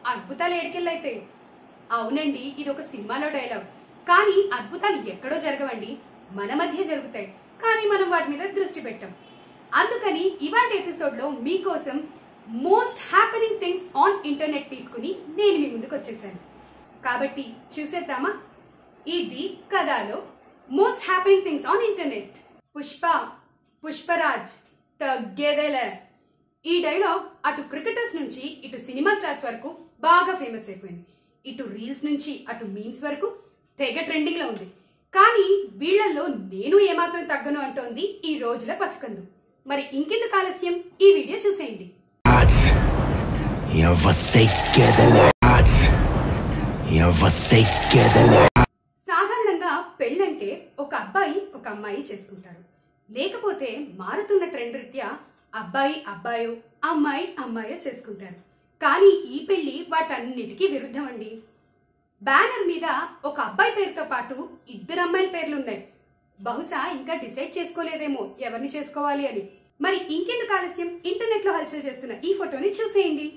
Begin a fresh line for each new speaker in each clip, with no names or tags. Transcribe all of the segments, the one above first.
అద్భుతాలు ఏడికెళ్ళైతాయి అవునండి ఇది ఒక సినిమాలో డైలాగ్ కానీ అద్భుతాలు ఎక్కడో జరగవండి మన మధ్య జరుగుతాయి కానీ మనం వాటి మీద దృష్టి పెట్టం అందుకని ఇవాళ ఎపిసోడ్ లో మీకోసం most happening things on internet తీసుకుని నేను మీ ముందుకు వచ్చేసాను కాబట్టి చూసేద్దామా ఇది కథలో most happening things on internet Pushpa Pushparaj తగ్గేదేలే ఈ డైలాగ్ అటు క్రికెటర్స్ నుంచి ఇటు సినిమా స్టార్స్ వరకు బాగా ఫేమస్ అయిపోయింది ఇటు రీల్స్ నుంచి అటు మీమ్స్ వరకు తెగ ట్రెండింగ్ లో ఉంది కానీ వీళ్ళల్లో నేను ఏమాత్రం తగ్గను అంటోంది ఈ రోజుల పసికందు మరి ఇంకెందుకు ఆలస్యం ఈ వీడియో చూసేయండి
Jag var täckedele. Jag var täckedele.
సాధారణంగా పెళ్ళంటే ఒక అబ్బాయి ఒక అమ్మాయి చేసుకుంటారు లేకపోతే మారుతున్న ట్రెండ్ రీత్యా అబ్బాయి అబ్బాయో అమ్మాయి అమ్మాయో చేసుకుంటారు కానీ ఈ పెళ్లి వాటన్నిటికీ విరుద్ధం అండి బ్యానర్ మీద ఒక అబ్బాయి పేరుతో పాటు ఇద్దరు అమ్మాయిల పేర్లు ఉన్నాయి బహుశా ఇంకా డిసైడ్ చేసుకోలేదేమో ఎవరిని చేసుకోవాలి అని మరి ఇంకెందుకు ఆలస్యం ఇంటర్నెట్ లో హల్చల్ చేస్తున్న ఈ ఫోటోని చూసేయండి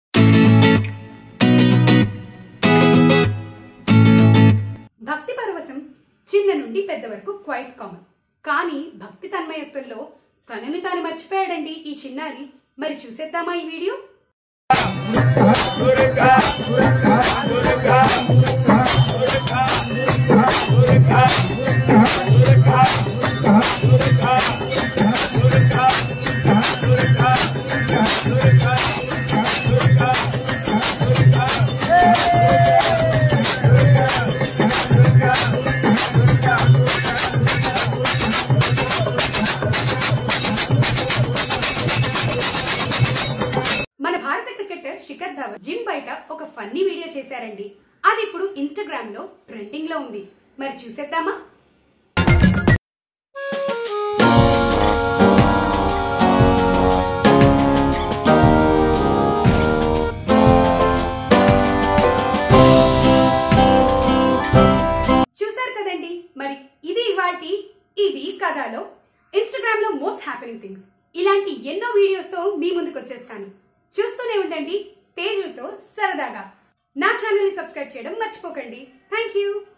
భక్తి పరవశం చిన్న నుండి పెద్ద వరకు క్వైట్ కామన్ కానీ భక్తి తన్మయత్వంలో తనని తాను మర్చిపోయాడండి ఈ చిన్నారి మరి చూసేద్దామా ఈ వీడియో మన భారత క్రికెటర్ శిఖర్ ధవన్ జిమ్ బయట ఒక ఫన్నీ వీడియో చేశారండి అది ఇప్పుడు ఇన్స్టాగ్రామ్ లో ట్రెండింగ్ లో ఉంది మరి చూసేద్దామా చూసారు కదండి మరి ఇది ఇవాల్టి ఇది కథలో ఇన్స్టాగ్రామ్ లో మోస్ట్ హ్యాపెనింగ్ థింగ్స్ ఇలాంటి ఎన్నో వీడియోస్ తో మీ ముందుకు వచ్చేస్తాను చూస్తూనే ఉండండి తేజుతో సరదాగా నా ఛానల్ ని సబ్స్క్రైబ్ చేయడం మర్చిపోకండి థ్యాంక్ యూ